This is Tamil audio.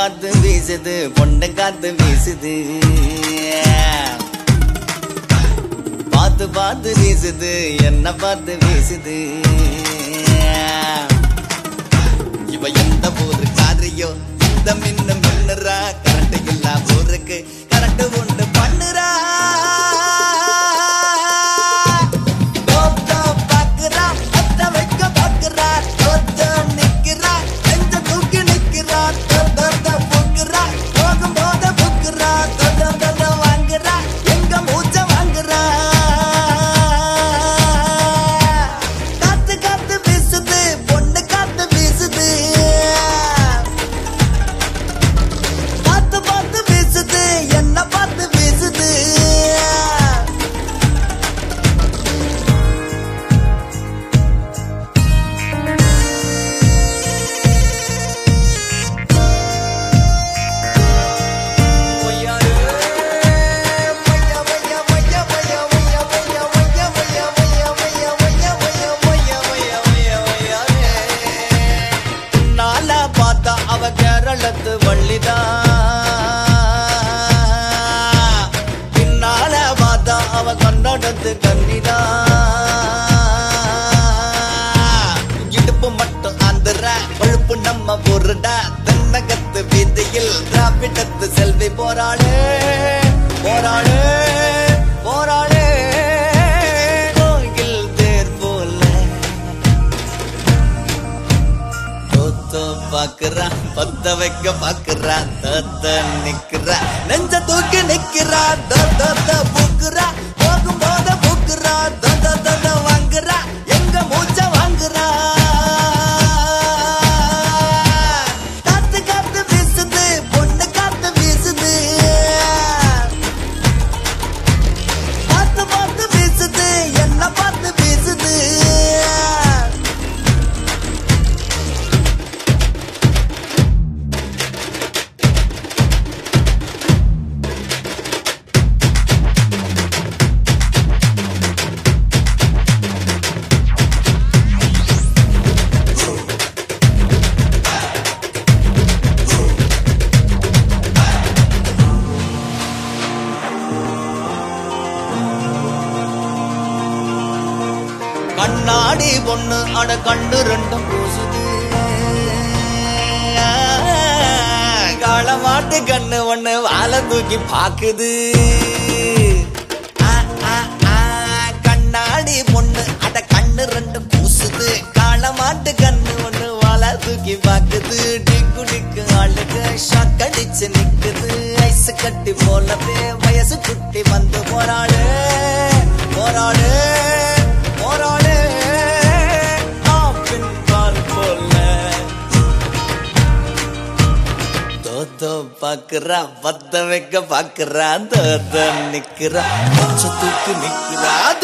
காத்து வீசுது பொண்ணு காத்து வீசுது பார்த்து பார்த்து வீசுது என்ன பார்த்து வீசுது இவ எந்த ஊரு காரியோ இந்த மின்னு மின்னுறா கரண்ட் இல்லா ஊருக்கு கரண்ட் ஒண்ணு பண்ணுறா தோத்தோ பாக்குறா, அத்த வைக்க பாக்குறா, தோத்தோ நிக்கிறா, நெஞ்ச தூக்கி நிக்கிறா, தோ, தோ, தோ புக்குறா, போகும்போது புக்குறா, தோ, தோ, தோ, தோ வாங்குறா, எங்க மூச்ச வாங்குறா. காத்து காத்து வீசுது, பொண்ணு காத்து வீசுது. பார்த்து பார்த்து வீசுது, என்ன பார்த்து வீசுது நாளா பார்த்தா அவ கேரளத்து வள்ளிதான் பின்னால பார்த்தா அவ கன்னடத்து கன்னிதான் இடுப்பு மட்டும் ஆந்திர கொழுப்பு நம்ம பொருடா தென்னகத்து வீதியில் திராவிடத்து செல்வி போராளே போராளே போராளே கோயில் தேர் போல தோத்தோ பாக்குறா பத்த வைக்க பாக்குறா தத்த நிக்கிறா நெஞ்ச தூக்கி நிக்கிறா தத்த புக்குறா போகும் போத புக்குறா தத்த தத்த வாங்குறா எங்க மூச்ச வாங்குறா காத்து காத்து வீசுது பொண்ணு காத்து வீசுது பார்த்து பார்த்து வீசுது என்ன பார்த்து வீசுது கண்ணாடி பொண்ணு அட கண்டு ரெண்டும் பூசுது களமாட்டு கண்ணு ஒண்ணு வாழை தூக்கி பாக்குது ஆ, ஆ, ஆ, கண்ணாடி பொண்ணு அட கண்ணு ரெண்டு பூசுது களமாட்டு கண்ணு ஒண்ணு வாழை தூக்கி பாக்குது டிக்கு டிக்கு ஆளுக்கு ஷாக் அடிச்சு நிக்குது ஐஸ் கட்டி போலவே வயசு குட்டி வந்து போராடு போராடு போராடு ஆப்பின் பால் போல தோத்தோ பாக்குறா பத்த வைக்க பாக்குறா தோத்த நிக்கிறா பச்சை தூக்கு நிக்கிறா